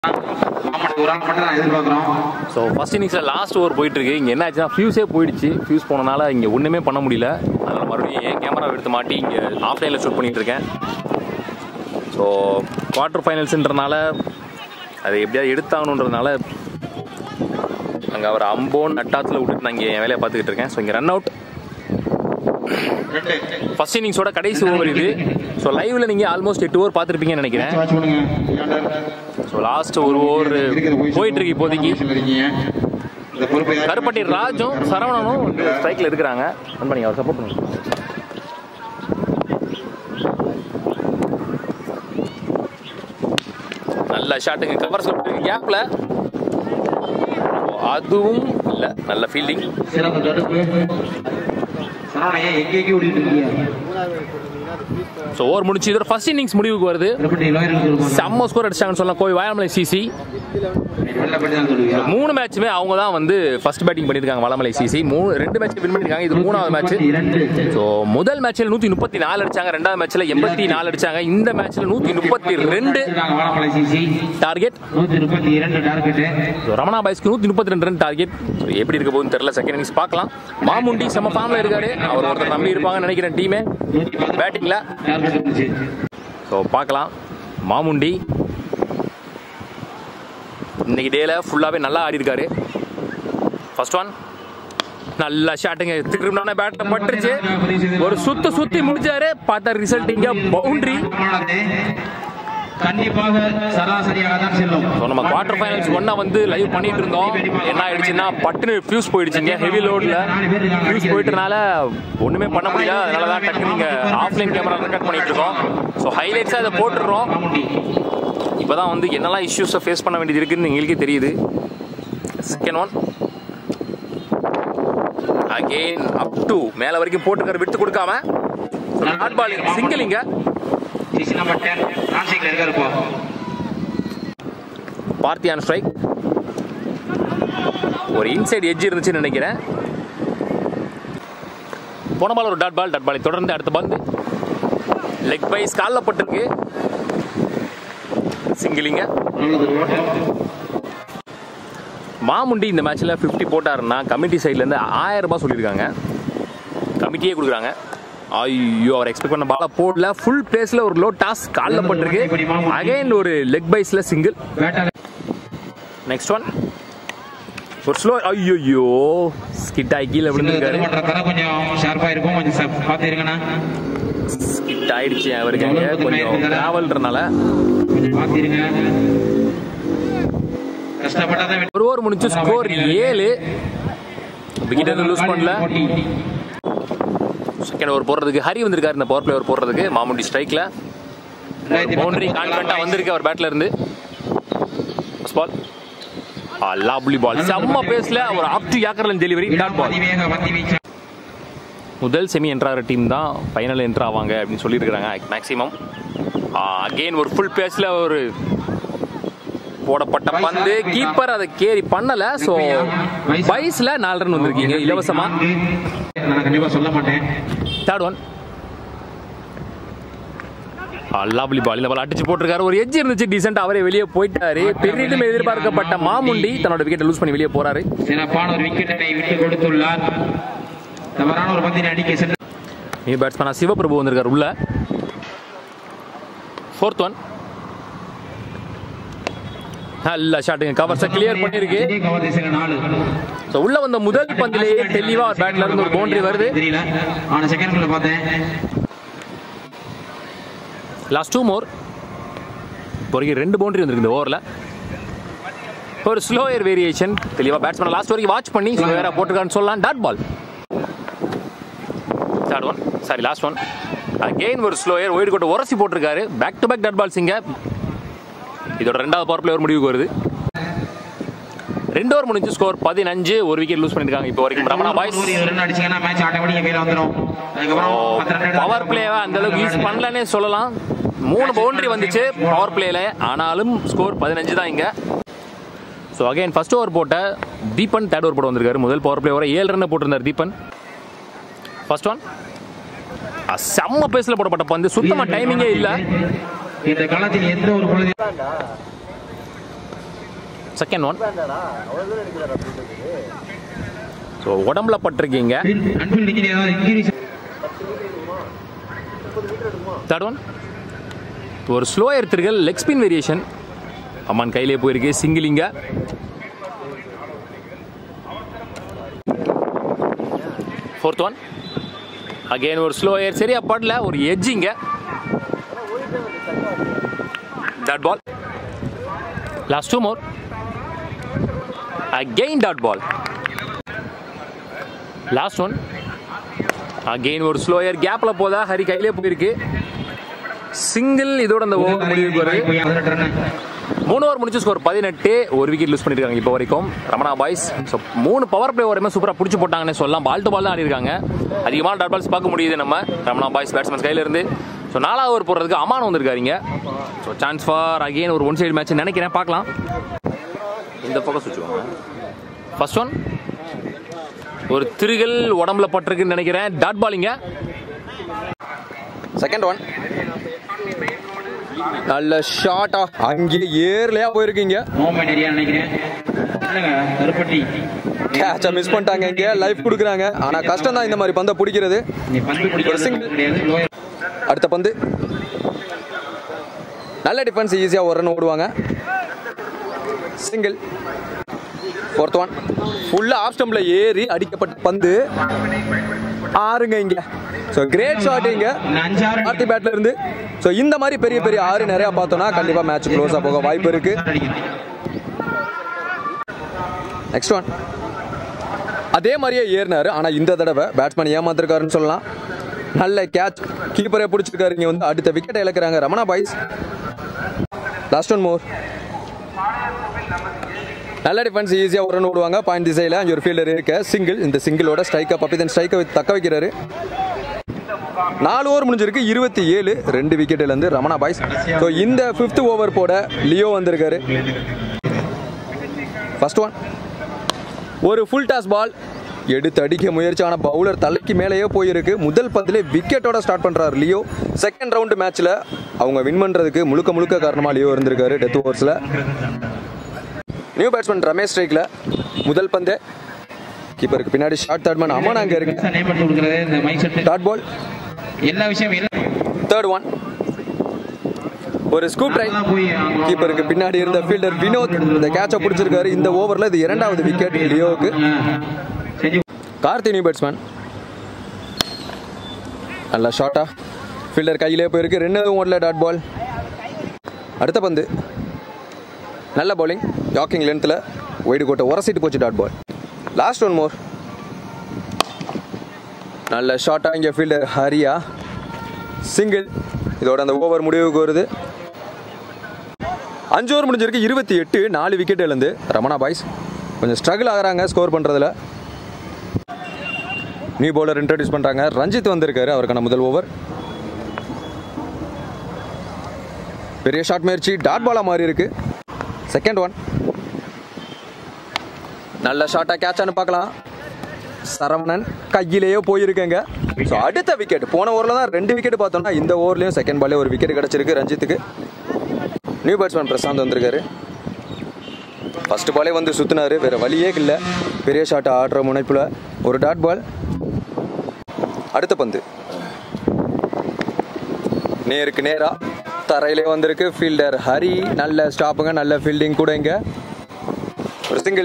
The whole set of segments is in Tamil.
ஒரு ஆள் மட்டும் தான் எதிர்பார்க்குறோம் ஸோ ஃபர்ஸ்ட் இன்னிங்ஸில் லாஸ்ட் ஓவர் போயிட்டு இருக்கு இங்கே என்ன ஆச்சுன்னா ஃபியூஸே போயிடுச்சு ஃபியூஸ் போனனால இங்கே ஒன்றுமே பண்ண முடியல அதனால் மறுபடியும் என் கேமரா எடுத்து மாட்டி இங்கே ஆஃப் லைனில் ஷூட் பண்ணிட்டு இருக்கேன் ஸோ குவார்ட்டர் ஃபைனல்ஸுன்றனால அதை எப்படியாவது எடுத்தாகணுன்றதுனால அங்கே அவர் அம்போன் நட்டாத்தில் விட்டுட்டு நான் இங்கே என் வேலையை பார்த்துக்கிட்டு இருக்கேன் ஸோ இங்கே ரன் அவுட் ரெண்டு ஃபர்ஸ்ட் இன்னிங்ஸோட கடைசி ஓவர் இது ஸோ லைவ்ல நீங்கள் ஆல்மோஸ்ட் எட்டு ஓவர் பார்த்துருப்பீங்கன்னு நினைக்கிறேன் வாட்ச் பண்ணுங்க ஏண்டர். ஸோ லாஸ்ட் ஒரு ஓவர் இருக்கிற position போயிட்டு இருக்கு இப்போதைக்கு position இருக்கீங்க இந்த பொறுப்பை யார் கருப்பட்டி ராஜும் சரவணனும் வந்து ஸ்ட்ரைக்கில் இருக்கிறாங்க ரன் பண்ணி அவர் சப்போர்ட் பண்ணுங்க நல்ல ஷாட்டுங்க கவர் சொல்லிட்டு கேப்ல அதுவும் இல்ல நல்ல ஃபீல்டிங் சிறந்த தடுப்பு சரவணையா எங்கேயும் ஓடிட்டு இருக்கீங்க ஸோ ஓவர் முடிச்சு இதோட ஃபர்ஸ்ட் இன்னிங்ஸ் முடிவுக்கு வருது திருப்பதி லோயர் இருக்கும் செம்ம ஸ்கோர் அடிச்சாங்கன்னு சொல்லலாம் கோவை வாயாமலை சிசி வெளில போய் தான் சொல்லுவியா மூணு மேட்சுமே அவங்க தான் வந்து ஃபர்ஸ்ட் பேட்டிங் பண்ணியிருக்காங்க வளமலை சிசி மூணு ரெண்டு மேட்ச் வின் பண்ணியிருக்காங்க இது மூணாவது மேட்ச் இரண்டு ஸோ முதல் மேட்ச்ல நூத்தி முப்பத்தி நாலு அடிச்சாங்க ரெண்டாவது மேட்ச்ல எண்பத்தி நாலு அடிச்சாங்க இந்த மேட்ச்ல நூத்தி முப்பத்தி ரெண்டு இருக்காங்க வாழமலை சிசி டார்கெட் நூத்தி முப்பத்தி இரண்டு டார்கெட்டு ரமணா பாய்ஸ்க்கு நூத்தி முப்பத்தி ரெண்டு ரன் டார்கெட் எப்படி இருக்க போகுதுன்னு தெரியல செகண்ட் இன்னிங்ஸ் பார்க்கலாம் மாமுண்டி செம்ம ஃபார்ம்ல இருக்காரு அவர் ஒருத்தர் நம்பி இருப்பாங்கன்னு நினைக்கிறேன் டீமே பேட்டிங்ல டார்கெட் இருந்துச்சு ஸோ பார்க்கலாம் மாமுண்டி இன்னைக்கு டேல ஃபுல்லாவே நல்லா ஆடி இருக்காரு ஃபர்ஸ்ட் ஒன் நல்ல ஷாட்டுங்க திரும்பின பேட்ல பட்டுருச்சு ஒரு சுத்து சுத்தி முடிச்சாரு பார்த்தா ரிசல்ட் இங்க பவுண்டரி ஆனது கண்டிப்பாக சராசரியாக தான் செல்லும் ஸோ நம்ம குவார்டர் ஃபைனல்ஸ் ஒன்னா வந்து லைவ் பண்ணிட்டு இருந்தோம் என்ன ஆயிடுச்சுன்னா பட்டுன்னு ஃபியூஸ் போயிடுச்சுங்க ஹெவி லோட்ல ஃபியூஸ் போயிட்டனால ஒண்ணுமே பண்ண முடியல அதனால தான் டக்கு நீங்க ஆஃப்லைன் கேமரா ரெக்கார்ட் பண்ணிட்டு இருக்கோம் ஸோ ஹைலைட்ஸாக அதை போட்டுடுறோம் இப்போதான் வந்து என்னெல்லாம் இஷ்யூஸை ஃபேஸ் பண்ண வேண்டியது இருக்குன்னு எங்களுக்கே தெரியுது second one again up to மேலே வரைக்கும் போட்டுருக்காரு விட்டு கொடுக்காம ஹார்ட் பால் சிங்கிள் இங்க சிசி நம்பர் டென் நான்சிக்ல இருக்காரு இப்போ பார்த்தியான் ஸ்ட்ரைக் ஒரு இன்சைட் எட்ஜ் இருந்துச்சுன்னு நினைக்கிறேன் போன பால் ஒரு டாட் பால் டாட் பாலை தொடர்ந்து அடுத்த பந்து லெக் பைஸ் காலில் பட்டிருக்கு சிங்கிளிங்க மாமுண்டி இந்த மேட்ச்ல 50 போட்டாருன்னா கமிட்டி சைட்லேருந்து ஆயிரம் ரூபாய் சொல்லியிருக்காங்க கமிட்டியே கொடுக்குறாங்க ஐயோ அவர் எக்ஸ்பெக்ட் பண்ண பால போடல ஃபுல் பிளேஸ்ல ஒரு லோ டாஸ் காலில் பட்டிருக்கு அகைன் ஒரு லெக் பைஸ்ல சிங்கிள் பேட்டால நெக்ஸ்ட் ஒன் ஒரு ஸ்லோ ஐயோ ஸ்கிட் ஆகி கீழே விழுந்திருக்காரு பண்ற தர கொஞ்சம் ஷார்ப்பா இருக்கும் கொஞ்சம் ச- பார்த்து இருங்கண்ணா ஸ்கிட் ஆயிடுச்சு அவருக்கு அங்க கொஞ்சம் டிராவல்ன்றனால கொஞ்சம் பார்த்து இருங்க கஷ்டப்பட்டாதான் ஒரு ஓவர் முடிஞ்சு ஸ்கோர் ஏழு விக்கெட் எதுவும் லூஸ் பண்ணல செகண்ட் ஓவர் போடுறதுக்கு ஹரி வந்திருக்காரு இந்த பவர் பிளே ஓவர் போடுறதுக்கு மாமுண்டி ஸ்ட்ரைக்ல பவுண்டரி கான்ஃபிடண்டா வந்திருக்கு அவர் பேட்ல இருந்து ஃபர்ஸ்ட் பால் லாப்லி பால் செம்ம பேஸ்ல ஒரு அப் டு யாக்கர்லன் டெலிவரி டாட் பால் அதிவேக வந்தி வீச்சு முதல் செமி என்ட்ராகிற டீம் தான் ஃபைனல் என்ட்ரு ஆவாங்க அப்படின்னு சொல்லியிருக்கிறாங்க மேக்ஸிமம் அகெயின் ஒரு ஃபுல் பேஸ்ல ஒரு போடப்பட்ட பந்து கீப்பர் அதை கேரி பண்ணல ஸோ வயசுல நாலு ரன் வந்திருக்கீங்க இலவசமா நான் கண்டிப்பா சொல்ல மாட்டேன் தேர்ட் ஒன் லவ்லி பால் இந்த பால் அடிச்சு போட்டிருக்காரு ஒரு எட்ஜ் இருந்துச்சு டீசென்ட் அவரே வெளியே போயிட்டாரு பெரிதும் எதிர்பார்க்கப்பட்ட மாமுண்டி தன்னோட விக்கெட்டை லூஸ் பண்ணி வெளியே போறாரு சிறப்பான ஒரு விக்கெட்டை விட்டு கொடுத்துள்ளார் தவறான ஒரு பந்தினை அடிக்க சென்று நியூ பேட்ஸ்மேனா சிவபிரபு வந்திருக்காரு உள்ள ஃபோர்த் ஒன் நல்ல ஷாட்டுங்க கவர்ஸை கிளியர் பண்ணிருக்கு இதே கவர் திசையில நாலு ஸோ உள்ள வந்த முதல் பந்திலேயே தெளிவா பேட்ல இருந்து ஒரு பவுண்டரி வருது தெரியல ஆன செகண்ட்ல பார்த்தேன் லாஸ்ட் டூ மோர் இப்போ வரைக்கும் ரெண்டு பவுண்டரி வந்திருக்கு இந்த ஓவரில் ஒரு ஸ்லோயர் வேரியேஷன் தெளிவா பேட்ஸ்மேன் லாஸ்ட் வரைக்கும் வாட்ச் பண்ணி ஸ்லோயரா போட்டிருக்கான்னு சொல்லலாம் dot ball third one sorry last one again ஒரு ஸ்லோயர் ஒயிட் கோட்டை உரசி போட்டிருக்காரு back to back dot ball சிங்க இதோட ரெண்டாவது பவர் பிளே ஒரு முடிவுக்கு வருது ரெண்டு ஓவர் முடிஞ்சு ஸ்கோர் பதினஞ்சு ஒரு விக்கெட் லூஸ் பண்ணிருக்காங்க இப்போ வரைக்கும் ரமணா பாய்ஸ் நூறு ரன் அடிச்சீங்கன்னா மேட்ச் ஆட்டோமேட்டிக்கா கையில வந்துடும் அதுக்கப்புறம் பத்து ரன் பவர் பிளேவை அந்த அளவுக்கு யூஸ் பண்ணலன்னே சொல்லலாம் மூணு பவுண்டரி வந்துச்சு பவர் பிளேல ஆனாலும் ஸ்கோர் பதினஞ்சு தான் இங்க ஸோ அகைன் ஃபர்ஸ்ட் ஓவர் போட்ட தீபன் தேர்ட் ஓவர் போட வந்திருக்காரு முதல் பவர் பிளே வர ஏழு ரன் போட்டிருந்தார் தீபன் ஃபர்ஸ்ட் ஒன் செம்ம பேஸ்ல போடப்பட்ட பந்து சுத்தமா டைமிங்கே இல்ல இந்த களத்தில் எந்த ஒரு பொழுது செகண்ட் ஒன் ஸோ உடம்புல பட்டிருக்கீங்க அன்பில் டிகிரி ஏதாவது இன்ஜுரிஸ் தேர்ட் ஒன் ஒரு ஸ்லோ எடுத்திருக்கல் லெக் ஸ்பின் வேரியேஷன் அம்மான் கையிலே போயிருக்கு சிங்கிளிங்க ஃபோர்த் ஒன் அகைன் ஒரு ஸ்லோ ஏர் சரியா படல ஒரு எட்ஜிங்க dot ball last two more again dot ball last one again ஒரு ஸ்லோயர் கேப்ல போதா ஹரி கையிலே போயிருக்கு சிங்கிள் இதோட அந்த ஓவர் முடிவுக்கு வருது பதினெட்டு ரன் மூணு ஓவர் முடிச்சு ஸ்கோர் பதினெட்டு ஒரு விக்கெட் லூஸ் பண்ணிருக்காங்க இப்போ வரைக்கும் ரமணா பாய்ஸ் ஸோ மூணு பவர் பிளே வரையுமே சூப்பராக பிடிச்சி போட்டாங்கன்னு சொல்லலாம் பால் டு பால் தான் ஆடிருக்காங்க அதிகமான டாட் பால்ஸ் பார்க்க முடியுது நம்ம ரமணா பாய்ஸ் பேட்ஸ்மேன்ஸ் கையில இருந்து ஸோ நாலாவது ஓவர் போடுறதுக்கு அமான் வந்திருக்காருங்க ஸோ சான்ஸ் ஃபார் அகைன் ஒரு ஒன் சைடு மேட்ச் நினைக்கிறேன் பார்க்கலாம் இந்த பக்கம் சுச்சுவாங்க ஃபர்ஸ்ட் ஒன் ஒரு திருகல் உடம்புல பட்டிருக்குன்னு நினைக்கிறேன் டாட் பாலிங்க செகண்ட் ஒன் நல்ல ஷாட்டா அங்கே ஏர்லயா போயிருக்கீங்க மூவ்மெண்ட் ஏரியா நினைக்கிறேன் இல்லைங்க கருப்பட்டி கேட்ச மிஸ் பண்ணிட்டாங்க இங்க லைஃப் கொடுக்குறாங்க ஆனா கஷ்டம் தான் இந்த மாதிரி பந்தை பிடிக்கிறது நீ பந்து ஒரு பிடிக்கிறது single. கிடையாது லோயர் அடுத்த பந்து நல்ல டிஃபென்ஸ் ஈஸியா ஒரு ரன் ஓடுவாங்க சிங்கிள் ஃபோர்த் ஒன் ஃபுல்லா ஆஃப் ஸ்டம்ப்ல ஏறி அடிக்கப்பட்ட பந்து ஆறுங்க இங்க ஸோ கிரேட் ஷாட் இங்க இந்த அஞ்சாறு ஆர்த்தி பேட்ல இருந்து ஸோ இந்த மாதிரி பெரிய பெரிய ஆறு நிறைய பார்த்தோம்னா கண்டிப்பா மேட்ச் க்ளோஸா போக வாய்ப்பு இருக்கு நெக்ஸ்ட் ஒன் அதே மாதிரியே ஏறினாரு ஆனா இந்த தடவை பேட்ஸ்மேன் ஏமாத்திருக்காருன்னு சொல்லலாம் நல்ல கேட்ச் கீப்பரே பிடிச்சிருக்காரு இங்க வந்து அடுத்த விக்கெட்டை இழக்கிறாங்க Ramana boys last one more நல்ல டிஃபென்ஸ் ஈஸியாக ஒரு ரன் விடுவாங்க பாயிண்ட் திசையில் அங்கே ஒரு ஃபீல்டர் இருக்க சிங்கிள் இந்த சிங்கிளோட ஸ்ட்ரைக்கை பப்பி தன் ஸ்ட்ரைக்கை தக்க வைக்கிறாரு நாலு ஓவர் முடிஞ்சிருக்கு இருபத்தி ஏழு ரெண்டு விக்கெட்லேருந்து ரமணா பாய்ஸ் ஸோ இந்த ஃபிஃப்த் ஓவர் போட லியோ வந்திருக்காரு ஃபர்ஸ்ட் ஒன் ஒரு ஃபுல் டாஸ் பால் எடுத்து அடிக்க முயற்சி ஆன பவுலர் தலைக்கு மேலேயே போயிருக்கு முதல் பந்திலே விக்கெட்டோட ஸ்டார்ட் பண்றாரு லியோ செகண்ட் ரவுண்டு மேட்ச்ல அவங்க வின் பண்றதுக்கு முழுக்க முழுக்க காரணமா லியோ இருந்திருக்காரு டெத் ஓவர்ஸ்ல நியூ பேட்ஸ்மேன் ரமேஷ் ஸ்ட்ரைக்ல முதல் பந்து கீப்பருக்கு பின்னாடி ஷார்ட் தேர்ட் மேன் அம்மா அங்க இருக்கு நேம் பண்ணி கொடுக்குறது இந்த மைக் செட் டாட் பால் எல்லா விஷயம் எல்லாம் தேர்ட் ஒன் ஒரு ஸ்கூப் ட்ரை கீப்பருக்கு பின்னாடி இருந்த ஃபீல்டர் வினோத் இந்த கேட்சை பிடிச்சிருக்காரு இந்த ஓவர்ல இது இரண்டாவது விக்கெட் லியோவுக்கு செஞ்சு கார்த்தி நியூ பேட்ஸ்மேன் நல்லா ஷார்ட்டா ஃபீல்டர் கையிலே போயிருக்கு ரெண்டு ஓடல டாட் பால் அடுத்த பந்து நல்ல பவுலிங் யாக்கிங் லென்த்தில் ஒயிடு கோட்டை உரசிட்டு போச்சு dot ball last one more நல்ல ஷார்ட்டாக இங்கே ஃபீல்டர் ஹரியா சிங்கிள் இதோட அந்த ஓவர் முடிவுக்கு வருது அஞ்சு ஓவர் முடிஞ்சிருக்கு இருபத்தி எட்டு நாலு விக்கெட் இழந்து ரமணா பாய்ஸ் கொஞ்சம் ஸ்ட்ரகிள் ஆகுறாங்க ஸ்கோர் பண்ணுறதுல நியூ பவுலர் இன்ட்ரடியூஸ் பண்ணுறாங்க ரஞ்சித் வந்திருக்காரு அவருக்கான முதல் ஓவர் பெரிய ஷாட் முயற்சி டாட் பாலா மாறி இருக்கு செகண்ட் ஒன் நல்ல ஷாட்டா கேட்சான்னு பார்க்கலாம் சரவணன் கையிலேயே போயிருக்கேங்க ஸோ அடுத்த விக்கெட் போன ஓவரில் தான் ரெண்டு விக்கெட் பார்த்தோம்னா இந்த ஓவர்லேயும் செகண்ட் பாலே ஒரு விக்கெட் கிடச்சிருக்கு ரஞ்சித்துக்கு நியூ பேட்ஸ்மேன் பிரசாந்த் வந்திருக்காரு ஃபர்ஸ்ட் பாலே வந்து சுத்தினாரு வேற வழியே இல்லை பெரிய ஷாட் ஆடுற முனைப்புல ஒரு டாட் பால் அடுத்த பந்து நேருக்கு நேரா தரையிலே வந்திருக்கு ஃபீல்டர் ஹரி நல்ல ஸ்டாப்புங்க நல்ல ஃபீல்டிங் கூட இங்க ஒரு சிங்கிள்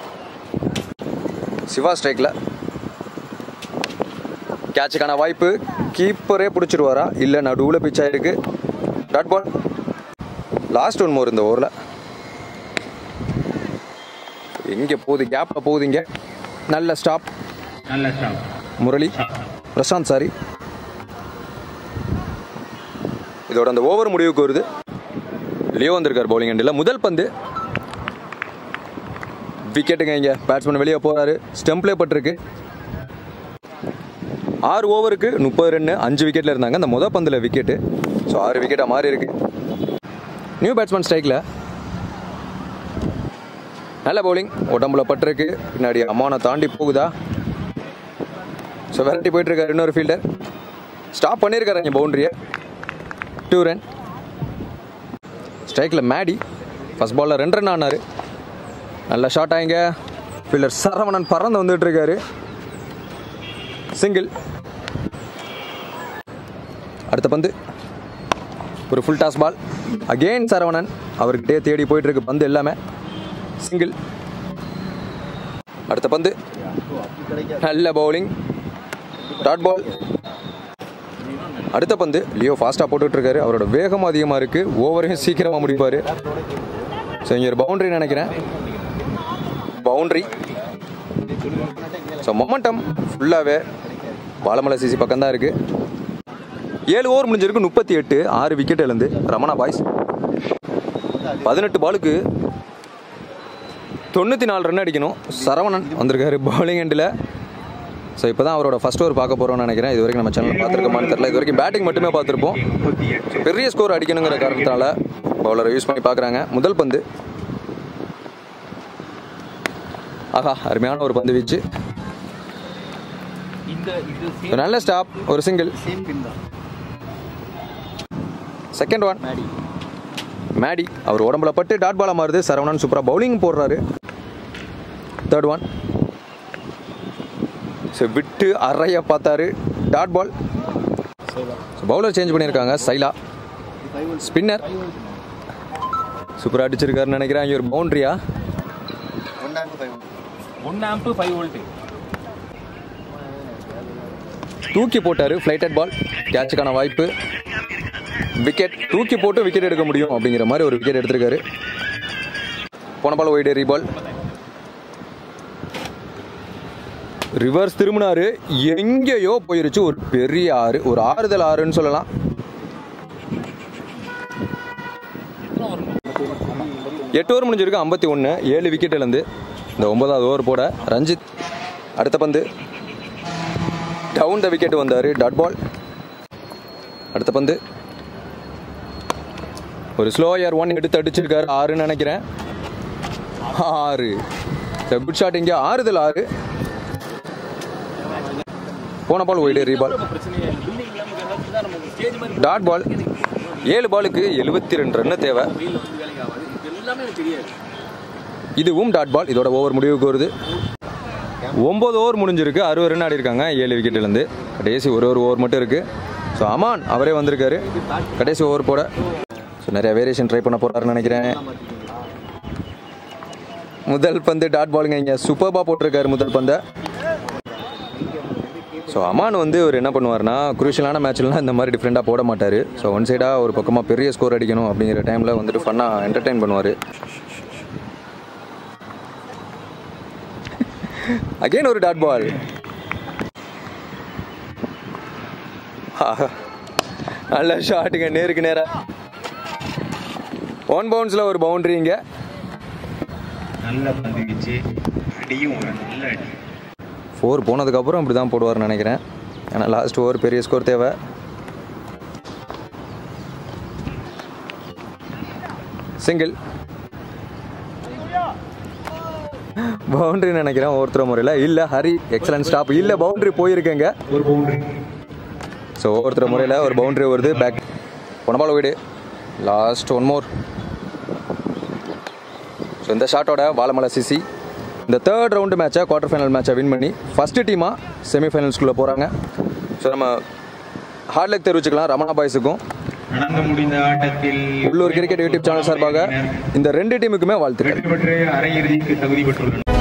சிவா ஸ்ட்ரைக்ல கேட்சுக்கான வாய்ப்பு கீப்பரே பிடிச்சிருவாரா இல்லை நடுவில் பிச் ஆயிருக்கு dot ball last one more இந்த ஓவரில் எங்கே போகுது கேப்பில் போகுது இங்கே நல்ல ஸ்டாப் நல்ல ஸ்டாப் முரளி பிரசாந்த் சாரி இதோட அந்த ஓவர் முடிவுக்கு வருது லியோ வந்திருக்கார் பவுலிங் எண்டில் முதல் பந்து விக்கெட்டுங்க இங்கே பேட்ஸ்மேன் வெளியே போறாரு ஸ்டெம்ப்லே பட்டிருக்கு ஆறு ஓவருக்கு முப்பது ரன்னு அஞ்சு விக்கெட்டில் இருந்தாங்க அந்த முத பந்தில் விக்கெட்டு ஸோ ஆறு விக்கெட்டாக மாறி இருக்கு நியூ பேட்ஸ்மேன் ஸ்ட்ரைக்கில் நல்ல பவுலிங் உடம்புல பட்டிருக்கு பின்னாடி அம்மானை தாண்டி போகுதா ஸோ விரட்டி போயிட்டு இருக்காரு இன்னொரு ஃபீல்டர் ஸ்டாப் பண்ணியிருக்காரு இங்கே பவுண்டரியை டூ ரன் ஸ்ட்ரைக்கில் மேடி ஃபர்ஸ்ட் பாலில் ரெண்டு ரன் ஆனார் நல்ல ஷாட் ஆயிங்க ஃபீல்டர் சரவணன் பறந்து வந்துட்டு இருக்காரு சிங்கிள் அடுத்த பந்து ஒரு full toss ball again Saravanan அவர்கிட்டே தேடி போயிட்டு இருக்கு பந்து எல்லாமே சிங்கிள் அடுத்த பந்து நல்ல பவுலிங் டாட் பால் அடுத்த பந்து லியோ ஃபாஸ்ட்டாக போட்டுட்டு இருக்காரு அவரோட வேகம் அதிகமாக இருக்கு ஓவரையும் சீக்கிரமாக முடிப்பார் ஸோ இங்கே ஒரு பவுண்டரி நினைக்கிறேன் பவுண்டரி ஸோ மொமெண்டம் ஃபுல்லாகவே பாலமலை சிசி பக்கம் தான் இருக்கு ஏழு ஓவர் முடிஞ்சிருக்கு முப்பத்தி எட்டு ஆறு விக்கெட் இழந்து ரமணா பாய்ஸ் பதினெட்டு பாலுக்கு தொண்ணூற்றி நாலு ரன் அடிக்கணும் சரவணன் வந்திருக்காரு பவுலிங் எண்டில் ஸோ இப்போ தான் அவரோட ஃபர்ஸ்ட் ஓவர் பார்க்க போகிறோம்னு நினைக்கிறேன் இது வரைக்கும் நம்ம சேனல் பார்த்துருக்கோமான்னு தெரியல இது வரைக்கும் பேட்டிங் மட்டுமே பார்த்துருப்போம் பெரிய ஸ்கோர் அடிக்கணுங்கிற காரணத்தினால பவுலரை யூஸ் பண்ணி பார்க்குறாங்க முதல் பந்து ஆஹா அருமையான ஒரு பந்து வீச்சு So, நல்ல ஸ்டாப் ஒரு சிங்கிள் செகண்ட் ஒன் மேடி அவர் உடம்புல பட்டு டாட் பாலா மாறுது சரவணன் சூப்பராக பவுலிங் போடுறாரு தேர்ட் ஒன் ஸோ விட்டு அறைய பார்த்தாரு டாட் பால் பவுலர் சேஞ்ச் பண்ணியிருக்காங்க சைலா ஸ்பின்னர் சூப்பராக அடிச்சிருக்காருன்னு நினைக்கிறேன் இங்கே ஒரு பவுண்ட்ரியா ஒன் ஆம்பு ஃபைவ் வோல்ட்டு தூக்கி போட்டார் ஃப்ளைட்டட் பால் கேட்சுக்கான வாய்ப்பு விக்கெட் தூக்கி போட்டு விக்கெட் எடுக்க முடியும் அப்படிங்கிற மாதிரி ஒரு விக்கெட் எடுத்திருக்காரு போன பால் ஒயிட் ரீபால் ரிவர்ஸ் திரும்பினாரு எங்கேயோ போயிருச்சு ஒரு பெரிய ஆறு ஒரு ஆறுதல் ஆறுன்னு சொல்லலாம் எட்டு ஓவர் முடிஞ்சிருக்கு ஐம்பத்தி ஒன்று ஏழு விக்கெட் இழந்து இந்த ஒன்பதாவது ஓவர் போட ரஞ்சித் அடுத்த பந்து டவுன் த விக்கெட் வந்தார் டாட் பால் அடுத்த பந்து ஒரு ஸ்லோயர் ஒன் எடுத்து அடிச்சிருக்காரு ஆறுன்னு நினைக்கிறேன் ஆறு குட் ஷாட் இங்கே ஆறுதல் ஆறு போன பால் ஒயிடு ரீபால் டாட் பால் ஏழு பாலுக்கு எழுபத்தி ரெண்டு ரன்னு தேவை இதுவும் டாட் பால் இதோட ஓவர் முடிவுக்கு வருது ஒம்பது ஓவர் முடிஞ்சிருக்கு அறுபது ரன் ஆடி இருக்காங்க ஏழு விக்கெட்லேருந்து கடைசி ஒரு ஒரு ஓவர் மட்டும் இருக்குது ஸோ அமான் அவரே வந்திருக்காரு கடைசி ஓவர் போட ஸோ நிறைய வேரியேஷன் ட்ரை பண்ண போகிறாருன்னு நினைக்கிறேன் முதல் பந்து டாட் பாலுங்க இங்கே சூப்பர்பாக போட்டிருக்காரு முதல் பந்தை ஸோ அமான் வந்து அவர் என்ன பண்ணுவார்னா குரூஷியலான மேட்ச்லாம் இந்த மாதிரி டிஃப்ரெண்ட்டாக போட மாட்டார் ஸோ ஒன் சைடாக ஒரு பக்கமாக பெரிய ஸ்கோர் அடிக்கணும் அப்படிங்கிற டைமில் வந்துட்டு ஃபன்னாக என்டர்டெயின் பண்ணுவார் அகைன் ஒரு டாட் பால் நல்ல ஷாட்டுங்க நேருக்கு நேராக ஒன் பவுன்ஸில் ஒரு பவுண்டரி இங்கே நல்ல பந்து வீச்சு அடியும் ஒரு நல்ல அடி ஃபோர் போனதுக்கப்புறம் இப்படி தான் போடுவார்னு நினைக்கிறேன் ஏன்னா லாஸ்ட் ஓவர் பெரிய ஸ்கோர் தேவை சிங்கிள் பவுண்டரி நினைக்கிறேன் ஒருத்தர் முறையில் இல்லை ஹரி எக்ஸலன்ட் ஸ்டாப் இல்லை பவுண்டரி போயிருக்கேங்க ஒரு பவுண்டரி ஸோ ஒவ்வொருத்தர் முறையில் ஒரு பவுண்டரி வருது பேக் பொனபால் வீடு லாஸ்ட் ஒன் மோர் ஸோ இந்த ஷாட்டோட பாலமலை சிசி இந்த தேர்ட் ரவுண்டு மேட்சை குவார்டர் ஃபைனல் மேட்சை வின் பண்ணி ஃபஸ்ட்டு டீமாக செமிஃபைனல்ஸ்குள்ளே போகிறாங்க ஸோ நம்ம ஹார்ட் லக் தெரிவிச்சுக்கலாம் ரமணா பாய்ஸுக்கும் நடந்து முடிந்த ஆட்டத்தில் உள்ளூர் கிரிக்கெட் யூடியூப் சேனல் சார்பாக இந்த ரெண்டு டீமுக்குமே வாழ்த்துக்கள் வெற்றி பெற்று அரையிறுதிக்கு தகுதி பெற்றுள்ளனர்